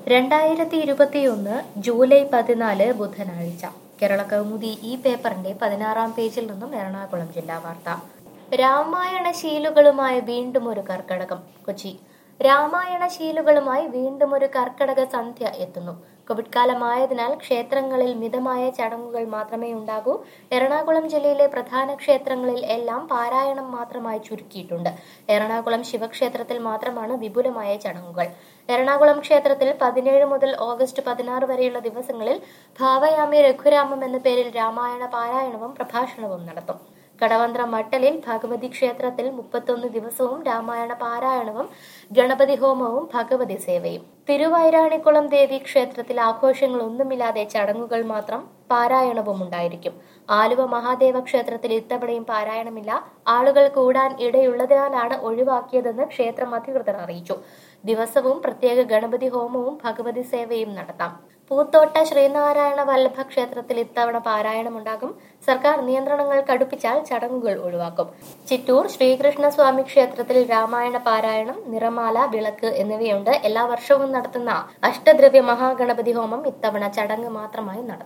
രണ്ടായിരത്തി ഇരുപത്തിയൊന്ന് ജൂലൈ പതിനാല് ബുധനാഴ്ച കേരള കൗമുദി ഈ പേപ്പറിന്റെ പതിനാറാം പേജിൽ നിന്നും എറണാകുളം ജില്ലാ വാർത്ത രാമായണ ശീലുകളുമായി വീണ്ടും ഒരു കർക്കടകം കൊച്ചി രാമായണ ശീലുകളുമായി വീണ്ടും ഒരു കർക്കടക സന്ധ്യ എത്തുന്നു കോവിഡ് കാലമായതിനാൽ ക്ഷേത്രങ്ങളിൽ മിതമായ ചടങ്ങുകൾ മാത്രമേ ഉണ്ടാകൂ എറണാകുളം ജില്ലയിലെ പ്രധാന ക്ഷേത്രങ്ങളിൽ എല്ലാം പാരായണം മാത്രമായി ചുരുക്കിയിട്ടുണ്ട് എറണാകുളം ശിവക്ഷേത്രത്തിൽ മാത്രമാണ് വിപുലമായ ചടങ്ങുകൾ എറണാകുളം ക്ഷേത്രത്തിൽ പതിനേഴ് മുതൽ ഓഗസ്റ്റ് പതിനാറ് വരെയുള്ള ദിവസങ്ങളിൽ ഭാവയാമി രഘുരാമം എന്ന പേരിൽ രാമായണ പാരായണവും പ്രഭാഷണവും നടത്തും കടവന്ത്ര മട്ടലിൽ ഭഗവതി ക്ഷേത്രത്തിൽ മുപ്പത്തൊന്ന് ദിവസവും രാമായണ പാരായണവും ഗണപതി ഹോമവും ഭഗവതി സേവയും തിരുവൈരാണിക്കുളം ദേവി ക്ഷേത്രത്തിൽ ആഘോഷങ്ങളൊന്നുമില്ലാതെ ചടങ്ങുകൾ മാത്രം പാരായണവും ഉണ്ടായിരിക്കും ആലുവ മഹാദേവ ക്ഷേത്രത്തിൽ ഇത്തവണയും പാരായണമില്ല ആളുകൾ കൂടാൻ ഇടയുള്ളതിനാലാണ് ഒഴിവാക്കിയതെന്ന് ക്ഷേത്രം അധികൃതർ അറിയിച്ചു ദിവസവും പ്രത്യേക ഗണപതി ഹോമവും ഭഗവതി സേവയും നടത്താം പൂത്തോട്ട ശ്രീനാരായണ വല്ലഭ ക്ഷേത്രത്തിൽ ഇത്തവണ പാരായണമുണ്ടാകും സർക്കാർ നിയന്ത്രണങ്ങൾ കടുപ്പിച്ചാൽ ചടങ്ങുകൾ ഒഴിവാക്കും ചിറ്റൂർ ശ്രീകൃഷ്ണസ്വാമി ക്ഷേത്രത്തിൽ രാമായണ പാരായണം നിറമാല വിളക്ക് എന്നിവയുണ്ട് എല്ലാ വർഷവും നടത്തുന്ന അഷ്ടദ്രവ്യ മഹാഗണപതി ഹോമം ഇത്തവണ ചടങ്ങ് മാത്രമായി നടത്തും